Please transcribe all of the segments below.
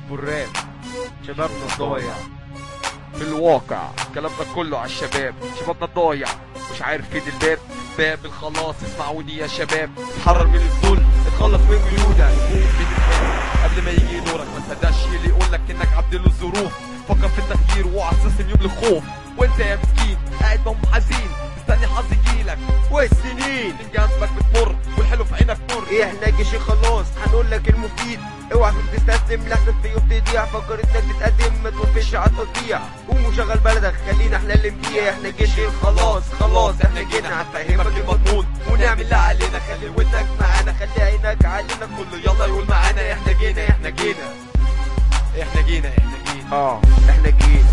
والراب شبابنا ضايع في الواقع كلامنا كله على الشباب شبابنا ضايع مش عارف فين الباب باب الخلاص اسمعوني يا شباب اتحرر من الذل اتخلص من قيودك قوم بتتحرك قبل ما يجي دورك ما تصدقش اللي يقول لك انك عبد له الظروف فكر في التغيير واوعى تستسلم يوم للخوف وانت يا مسكين قاعد مهم حزين مستني حظ يجيلك والسنين من جنبك بتمر والحلو في عينك مر احنا جيش خلاص هنقول لك المفيد اوعى تستسلم لحسن في يوم تضيع فكر انك تتقدم ما توقفش على التضييع قوم وشغل بلدك خلينا احنا اللي فيها احنا جيش خلاص خلاص احنا جينا هنفهمك المضمون ونعمل اللي علينا خلي ودنك معانا خلي عينك علينا كله يلا يقول معانا احنا جينا احنا جينا احنا جينا احنا جينا اه احنا جينا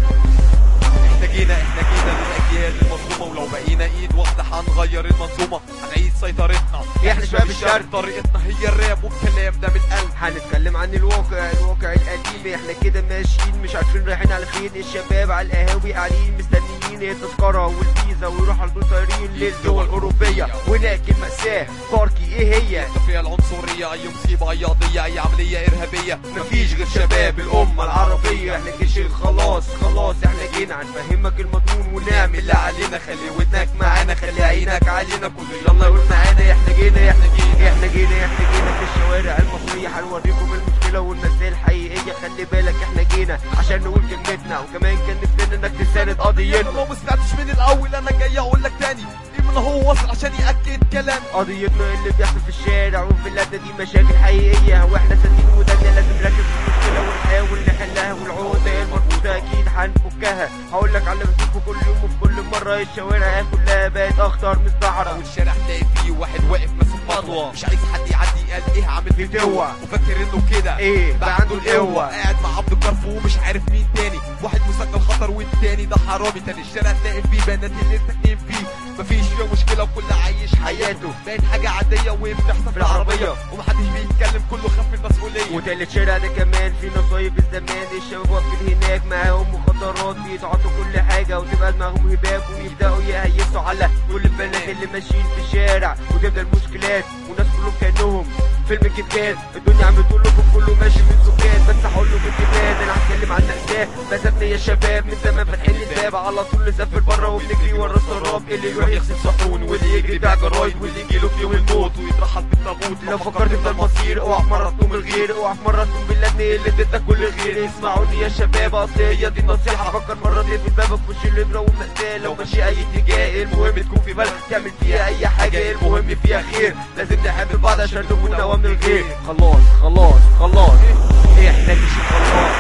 احنا جينا احنا جينا للاجيال المظلومه ولو بقينا ايد واحده هنغير المنظومه هنعيد سيطرتنا احنا شباب الشرق. طريقتنا هي الراب والكلام ده من القلب هنتكلم عن الواقع الواقع القديم احنا كده ماشيين مش عارفين رايحين على فين الشباب على القهاوي قاعدين مستنيين التذكرة والفيزا ويروحوا على طول طايرين للدول الأوروبية ولكن مأساة باركي ايه هي؟ فيها العنصريه اي مصيبه اي قضيه اي عمليه ارهابيه مفيش غير شباب الأمة العربية احنا جيش خلاص خلاص احنا جينا هنفهمك المضمون ونعمل اللي علينا خلي ودنك معانا خلي عينك علينا كله يلا يقول معانا احنا جينا احنا جينا احنا جينا احنا جينا في الشوارع المصرية هنوريكم المشكلة والمسائل الحقيقية خلي بالك احنا جينا عشان نقول كلمتنا وكمان كان نفسنا انك تساند قضيتنا لو ما سمعتش من الاول انا جاي اقول لك تاني ايمن هو وصل عشان ياكد كلام قضيتنا اللي بيحصل في الشارع وفي البلاد دي مشاكل حقيقية واحنا سادين ودنا لازم نركز في المشكلة ونحاول نحلها والعقدة المربوطة اكيد هنفكها هقول لك على اللي بشوفه كل يوم وفي كل مرة الشوارع كلها بقت اخطر من الصحراء والشارع تلاقي فيه واحد واقف ماسك مطوه مش عايز حد يعدي قال ايه عامل فيه فتوة. وفاكر انه كده ايه بقى عنده القوة قاعد مع عبد الكرف ومش عارف مين تاني واحد مسجل خطر والتاني ده حرامي تاني الشارع تلاقي فيه بنات اللي ساكنين فيه مفيش فيه مشكله وكل عايش حياته باين حاجه عاديه وبتحصل في العربيه ومحدش بيتكلم كله خاف من المسؤوليه وتالت شارع ده كمان في نصايب الزمان الشباب واقفين هناك معاهم مخدرات بيتعاطوا كل حاجة وتبقى دماغهم هباب ويبدأوا يهيسوا على كل البنات اللي ماشيين في الشارع وتبدأ المشكلات والناس كلهم كأنهم فيلم كتكات الدنيا عم بتقول لكم كله ماشي من سكات بس هقول لكم كتكات انا هتكلم عن مأساة مسافني يا شباب من زمان فاتحين الباب على طول نسافر بره وبنجري ورا السراب اللي يروح يغسل صحون واللي يجري بيع جرايد واللي يجيله في يوم الموت ويترحل بالتابوت لو فكرت في المصير اوعى في مره تقوم الغير اوعى في مره تقوم باللجنه اللي اديتك كل الغير اسمعوني يا شباب اصل هي دي النصيحه فكر مره تقفل بابك وش الابره والمأساة لو ماشي اي اتجاه المهم تكون في بالك تعمل فيها اي حاجه المهم فيها خير لازم نحب بعض عشان نكون اوام الغير خلاص خلاص خلاص احنا مش خلاص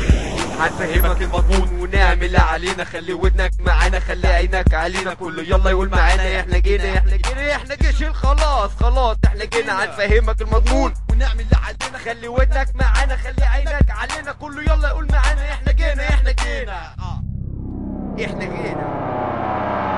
هنفهمك المضمون ونعمل اللي علينا خلي ودنك معانا خلي عينك علينا كله يلا يقول معانا احنا جينا احنا جينا احنا جيش خلاص خلاص احنا جينا هنفهمك المضمون ونعمل اللي علينا خلي ودنك معانا خلي عينك علينا كله يلا يقول معانا احنا جينا احنا جينا آه. احنا جينا